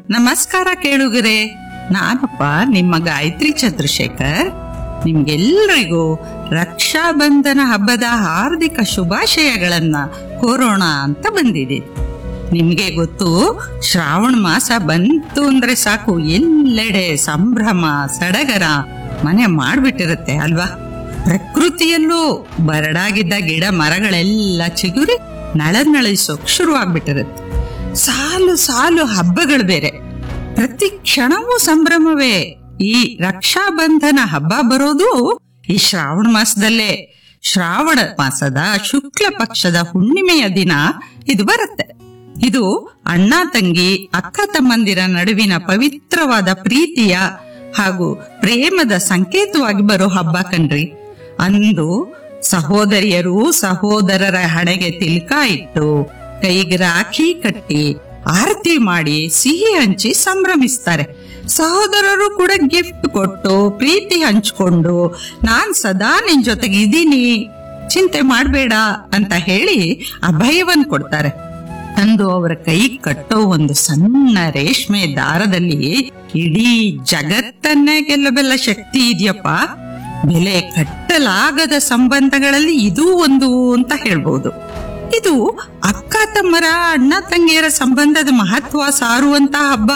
ನಮಸ್ಕಾರ ಕೇಳುಗರೆ ನಾನಪ್ಪ ನಿಮ್ಮ ಗಾಯತ್ರಿ ಚಂದ್ರಶೇಖರ್ ನಿಮ್ಗೆಲ್ಲರಿಗೂ ರಕ್ಷಾ ಬಂಧನ ಹಬ್ಬದ ಹಾರ್ದಿಕ ಶುಭಾಶಯಗಳನ್ನ ಕೋರೋಣ ಅಂತ ಬಂದಿದೆ ನಿಮ್ಗೆ ಗೊತ್ತು ಶ್ರಾವಣ ಮಾಸ ಬಂತು ಅಂದ್ರೆ ಸಾಕು ಎಲ್ಲೆಡೆ ಸಂಭ್ರಮ ಸಡಗರ ಮನೆ ಮಾಡ್ಬಿಟ್ಟಿರುತ್ತೆ ಅಲ್ವಾ ಪ್ರಕೃತಿಯಲ್ಲೂ ಬರಡಾಗಿದ್ದ ಗಿಡ ಮರಗಳೆಲ್ಲ ಚಿಗುರಿ ನಳನಳಿಸೋಕ್ ಶುರುವಾಗ್ಬಿಟ್ಟಿರುತ್ತೆ ಸಾಲು ಸಾಲು ಹಬ್ಬಗಳು ಬೇರೆ ಪ್ರತಿ ಕ್ಷಣವೂ ಸಂಭ್ರಮವೇ ಈ ರಕ್ಷಾ ಬಂಧನ ಹಬ್ಬ ಬರೋದು ಈ ಶ್ರಾವಣ ಮಾಸದಲ್ಲೇ ಶ್ರಾವಣ ಮಾಸದ ಶುಕ್ಲ ಪಕ್ಷದ ಹುಣ್ಣಿಮೆಯ ದಿನ ಇದು ಬರುತ್ತೆ ಇದು ಅಣ್ಣ ತಂಗಿ ಅಕ್ಕ ತಮ್ಮಂದಿರ ನಡುವಿನ ಪವಿತ್ರವಾದ ಪ್ರೀತಿಯ ಹಾಗೂ ಪ್ರೇಮದ ಸಂಕೇತವಾಗಿ ಬರೋ ಹಬ್ಬ ಕಣ್ರಿ ಅಂದು ಸಹೋದರಿಯರು ಸಹೋದರರ ಹಣೆಗೆ ತಿಲ್ಕ ಇಟ್ಟು ಕೈಗೆ ರಾಖಿ ಕಟ್ಟಿ ಆರತಿ ಮಾಡಿ ಸಿಹಿ ಹಂಚಿ ಸಂಭ್ರಮಿಸ್ತಾರೆ ಸಹೋದರರು ಕೂಡ ಗಿಫ್ಟ್ ಕೊಟ್ಟು ಪ್ರೀತಿ ಹಂಚ್ಕೊಂಡು ನಾನ್ ಸದಾ ನಿನ್ ಜೊತೆಗೆ ಇದೀನಿ ಚಿಂತೆ ಮಾಡ್ಬೇಡ ಅಂತ ಹೇಳಿ ಅಭಯವನ್ ಕೊಡ್ತಾರೆ ಅಂದು ಅವರ ಕೈ ಕಟ್ಟೋ ಒಂದು ಸಣ್ಣ ರೇಷ್ಮೆ ದಾರದಲ್ಲಿ ಇಡೀ ಜಗತ್ತನ್ನೇ ಗೆಲ್ಲಬಲ್ಲ ಶಕ್ತಿ ಇದೆಯಪ್ಪ ಬೆಲೆ ಕಟ್ಟಲಾಗದ ಸಂಬಂಧಗಳಲ್ಲಿ ಇದೂ ಒಂದು ಅಂತ ಹೇಳ್ಬೋದು ಇದು ಅಕ್ಕ ತಮ್ಮರ ಅಣ್ಣ ತಂಗಿಯರ ಸಂಬಂಧದ ಮಹತ್ವ ಸಾರುವಂತ ಹಬ್ಬ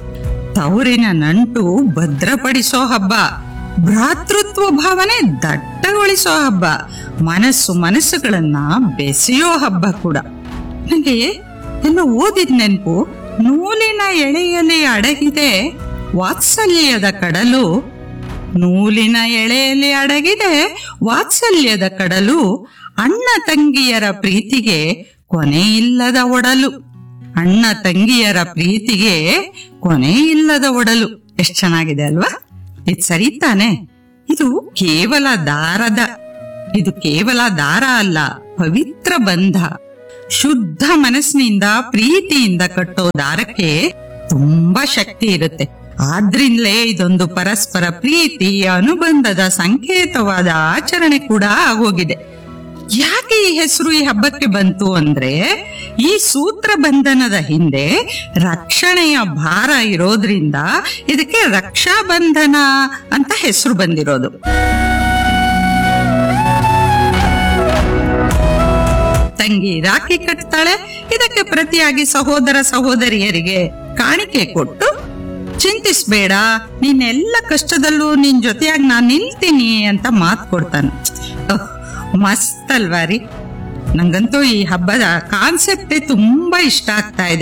ತವರಿನ ನಂಟು ಭದ್ರಪಡಿಸೋ ಹಬ್ಬ ಭ್ರಾತೃತ್ವ ಭಾವನೆ ದಟ್ಟಗೊಳಿಸೋ ಹಬ್ಬ ಮನಸ್ಸು ಮನಸ್ಸುಗಳನ್ನ ಬೆಸೆಯೋ ಹಬ್ಬ ಕೂಡ ನನಗೆ ಎಲ್ಲ ಓದಿದ ನೆನಪು ನೂಲಿನ ಎಳೆಯಲ್ಲಿ ಅಡಗಿದೆ ವಾತ್ಸಲ್ಯದ ಕಡಲು ನೂಲಿನ ಎಳೆಯಲ್ಲಿ ಅಡಗಿದೆ ವಾತ್ಸಲ್ಯದ ಕಡಲು ಅಣ್ಣ ತಂಗಿಯರ ಪ್ರೀತಿಗೆ ಕೊನೆ ಇಲ್ಲದ ಒಡಲು ಅಣ್ಣ ತಂಗಿಯರ ಪ್ರೀತಿಗೆ ಕೊನೆ ಇಲ್ಲದ ಒಡಲು ಎಷ್ಟ್ ಚೆನ್ನಾಗಿದೆ ಅಲ್ವಾ ಇದು ಸರಿ ತಾನೆ ಇದು ಕೇವಲ ದಾರದ ಇದು ಕೇವಲ ದಾರ ಅಲ್ಲ ಪವಿತ್ರ ಬಂಧ ಶುದ್ಧ ಮನಸ್ಸಿನಿಂದ ಪ್ರೀತಿಯಿಂದ ಕಟ್ಟೋ ದಾರಕ್ಕೆ ತುಂಬಾ ಶಕ್ತಿ ಇರುತ್ತೆ ಆದ್ರಿಂದಲೇ ಇದೊಂದು ಪರಸ್ಪರ ಪ್ರೀತಿ ಅನುಬಂಧದ ಸಂಕೇತವಾದ ಆಚರಣೆ ಕೂಡ ಆಗೋಗಿದೆ ಯಾಕೆ ಈ ಹೆಸರು ಈ ಹಬ್ಬಕ್ಕೆ ಬಂತು ಅಂದ್ರೆ ಈ ಸೂತ್ರ ಬಂಧನದ ಹಿಂದೆ ರಕ್ಷಣೆಯ ಭಾರ ಇರೋದ್ರಿಂದ ಇದಕ್ಕೆ ರಕ್ಷಾ ಬಂಧನ ಅಂತ ಹೆಸರು ಬಂದಿರೋದು ತಂಗಿ ರಾಖಿ ಕಟ್ತಾಳೆ ಇದಕ್ಕೆ ಪ್ರತಿಯಾಗಿ ಸಹೋದರ ಸಹೋದರಿಯರಿಗೆ ಕಾಣಿಕೆ ಕೊಟ್ಟು ಚಿಂತಿಸ್ಬೇಡ ನಿನ್ನೆಲ್ಲ ಕಷ್ಟದಲ್ಲೂ ನಿನ್ ಜೊತೆಯಾಗಿ ನಾನ್ ನಿಲ್ತೀನಿ ಅಂತ ಮಾತು ಕೊಡ್ತಾನೆ ಓಹ್, ಮಸ್ತ್ ಅಲ್ವಾ ರೀ ನಂಗಂತೂ ಈ ಹಬ್ಬದ ಕಾನ್ಸೆಪ್ಟೇ ತುಂಬಾ ಇಷ್ಟ ಆಗ್ತಾ ಇದೆ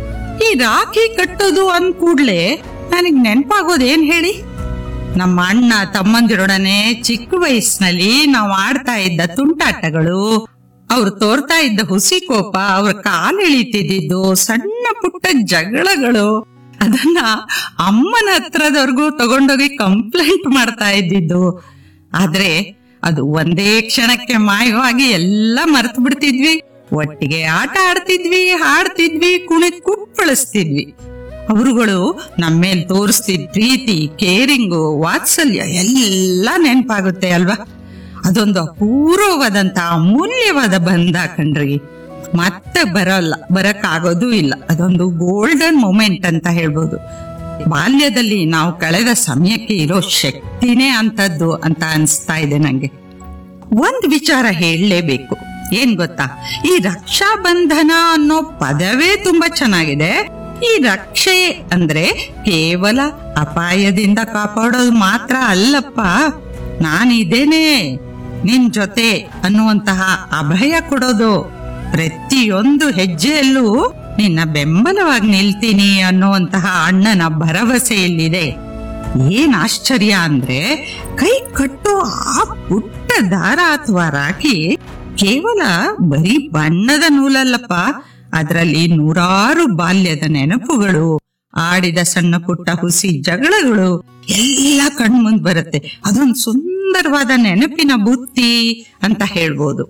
ಈ ರಾಖಿ ಕಟ್ಟೋದು ಅಂದ್ ಕೂಡ್ಲೆ ನನಗ್ ನೆನಪಾಗೋದು ಏನ್ ಹೇಳಿ ನಮ್ಮ ಅಣ್ಣ ತಮ್ಮಂದಿರೊಡನೆ ಚಿಕ್ಕ ವಯಸ್ಸಿನಲ್ಲಿ ನಾವು ಆಡ್ತಾ ಇದ್ದ ತುಂಟಾಟಗಳು ಅವ್ರು ತೋರ್ತಾ ಇದ್ದ ಹುಸಿ ಕೋಪ ಅವ್ರ ಕಾಲು ಎಳಿತಿದ್ದು ಸಣ್ಣ ಪುಟ್ಟ ಜಗಳಗಳು ಅದನ್ನ ಅಮ್ಮನ ಹತ್ರದವರೆಗೂ ತಗೊಂಡೋಗಿ ಕಂಪ್ಲೇಂಟ್ ಮಾಡ್ತಾ ಇದ್ದಿದ್ದು ಆದ್ರೆ ಅದು ಒಂದೇ ಕ್ಷಣಕ್ಕೆ ಮಾಯವಾಗಿ ಎಲ್ಲ ಮರ್ತು ಬಿಡ್ತಿದ್ವಿ ಒಟ್ಟಿಗೆ ಆಟ ಆಡ್ತಿದ್ವಿ ಹಾಡ್ತಿದ್ವಿ ಕುಣಿ ಕುಪ್ಪಳಿಸ್ತಿದ್ವಿ ಅವರುಗಳು ನಮ್ಮೇಲ್ ತೋರಿಸ್ತಿದ್ ಪ್ರೀತಿ ಕೇರಿಂಗು ವಾತ್ಸಲ್ಯ ಎಲ್ಲ ನೆನಪಾಗುತ್ತೆ ಅಲ್ವಾ ಅದೊಂದು ಅಪೂರ್ವವಾದಂತ ಅಮೂಲ್ಯವಾದ ಬಂಧ ಕಣ್ರಿ ಮತ್ತೆ ಬರಲ್ಲ ಬರಕ್ಕಾಗೋದು ಇಲ್ಲ ಅದೊಂದು ಗೋಲ್ಡನ್ ಮೊಮೆಂಟ್ ಅಂತ ಹೇಳ್ಬೋದು ಬಾಲ್ಯದಲ್ಲಿ ನಾವು ಕಳೆದ ಸಮಯಕ್ಕೆ ಇರೋ ಶಕ್ತಿನೇ ಅಂತದ್ದು ಅಂತ ಅನ್ಸ್ತಾ ಇದೆ ನಂಗೆ ಒಂದ್ ವಿಚಾರ ಹೇಳಲೇಬೇಕು ಏನ್ ಗೊತ್ತಾ ಈ ರಕ್ಷಾ ಬಂಧನ ಅನ್ನೋ ಪದವೇ ತುಂಬಾ ಚೆನ್ನಾಗಿದೆ ಈ ರಕ್ಷೆ ಅಂದ್ರೆ ಕೇವಲ ಅಪಾಯದಿಂದ ಕಾಪಾಡೋದು ಮಾತ್ರ ಅಲ್ಲಪ್ಪ ನಾನಿದ್ದೇನೆ ನಿನ್ ಜೊತೆ ಅನ್ನುವಂತಹ ಅಭಯ ಕೊಡೋದು ಪ್ರತಿಯೊಂದು ಹೆಜ್ಜೆಯಲ್ಲೂ ನಿನ್ನ ಬೆಂಬಲವಾಗಿ ನಿಲ್ತೀನಿ ಅನ್ನುವಂತಹ ಅಣ್ಣನ ಭರವಸೆಯಲ್ಲಿದೆ ಏನ್ ಆಶ್ಚರ್ಯ ಅಂದ್ರೆ ಕೈ ಕಟ್ಟೋ ಆ ಪುಟ್ಟ ದಾರ ಅಥವಾ ರಾಖಿ ಕೇವಲ ಬರೀ ಬಣ್ಣದ ನೂಲಲ್ಲಪ್ಪ ಅದರಲ್ಲಿ ನೂರಾರು ಬಾಲ್ಯದ ನೆನಪುಗಳು ಆಡಿದ ಸಣ್ಣ ಪುಟ್ಟ ಹುಸಿ ಜಗಳಗಳು ಎಲ್ಲ ಕಣ್ಮುಂದ್ ಬರುತ್ತೆ ಅದೊಂದು ಸುಂದರವಾದ ನೆನಪಿನ ಬುತ್ತಿ ಅಂತ ಹೇಳ್ಬೋದು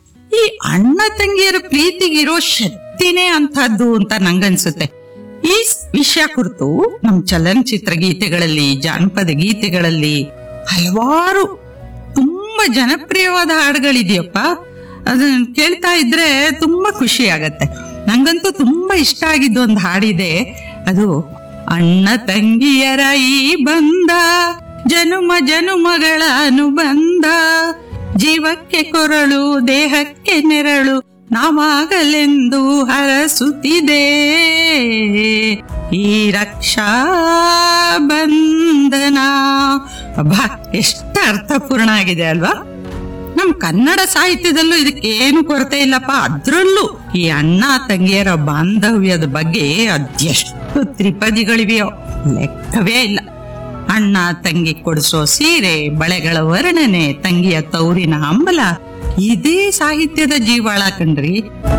ಈ ಅಣ್ಣ ತಂಗಿಯರ ಪ್ರೀತಿಗಿರೋ ಶಕ್ತಿನೇ ಅಂತದ್ದು ಅಂತ ನಂಗನ್ಸುತ್ತೆ ಈ ಸ್- ವಿಷಯ ಕುರಿತು ನಮ್ ಚಲನಚಿತ್ರ ಗೀತೆಗಳಲ್ಲಿ ಜಾನಪದ ಗೀತೆಗಳಲ್ಲಿ ಹಲವಾರು ತುಂಬಾ ಜನಪ್ರಿಯವಾದ ಹಾಡುಗಳಿದೆಯಪ್ಪ ಅದನ್ನ ಕೇಳ್ತಾ ಇದ್ರೆ ತುಂಬಾ ಖುಷಿ ಆಗತ್ತೆ ನಂಗಂತೂ ತುಂಬಾ ಇಷ್ಟ ಆಗಿದ್ದು ಒಂದು ಹಾಡಿದೆ ಅದು ಅಣ್ಣ ತಂಗಿಯರ ಈ ಬಂಧ ಜನುಮ ಜನುಮಗಳ ಅನುಬಂಧ ಜೀವಕ್ಕೆ ಕೊರಳು ದೇಹಕ್ಕೆ ನೆರಳು ನಾವಾಗಲೆಂದು ಹರಸುತ್ತಿದೆ ಈ ರಕ್ಷಾ ಬಂಧನ ಅಬ್ಬಾ ಎಷ್ಟು ಅರ್ಥಪೂರ್ಣ ಆಗಿದೆ ಅಲ್ವಾ ನಮ್ ಕನ್ನಡ ಸಾಹಿತ್ಯದಲ್ಲೂ ಇದಕ್ಕೇನು ಕೊರತೆ ಇಲ್ಲಪ್ಪ ಅದ್ರಲ್ಲೂ ಈ ಅಣ್ಣ ತಂಗಿಯರ ಬಾಂಧವ್ಯದ ಬಗ್ಗೆ ಅದೆಷ್ಟು ತ್ರಿಪದಿಗಳಿವೆಯೋ ಲೆಕ್ಕವೇ ಇಲ್ಲ ಅಣ್ಣ ತಂಗಿ ಕೊಡಿಸೋ ಸೀರೆ ಬಳೆಗಳ ವರ್ಣನೆ ತಂಗಿಯ ತೌರಿನ ಹಂಬಲ ಇದೇ ಸಾಹಿತ್ಯದ ಜೀವಾಳ ಕಣ್ರಿ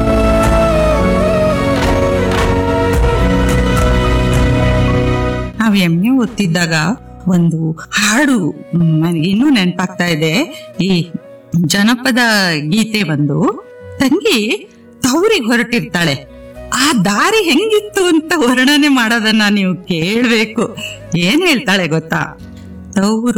ನಾವ್ ಎಮ್ಮೆ ಓದ್ತಿದ್ದಾಗ ಒಂದು ಹಾಡು ಮ್, ನನಗೆ ಇನ್ನೂ ನೆನಪಾಗ್ತಾ ಇದೆ ಈ ಜನಪದ ಗೀತೆ ಒಂದು ತಂಗಿ ತವರಿಗೆ ಹೊರಟಿರ್ತಾಳೆ ಆ ದಾರಿ ಹೆಂಗಿತ್ತು ಅಂತ ವರ್ಣನೆ ಮಾಡೋದನ್ನ ನೀವು ಕೇಳ್ಬೇಕು ಏನ್ ಹೇಳ್ತಾಳೆ ಗೊತ್ತಾ ತವರು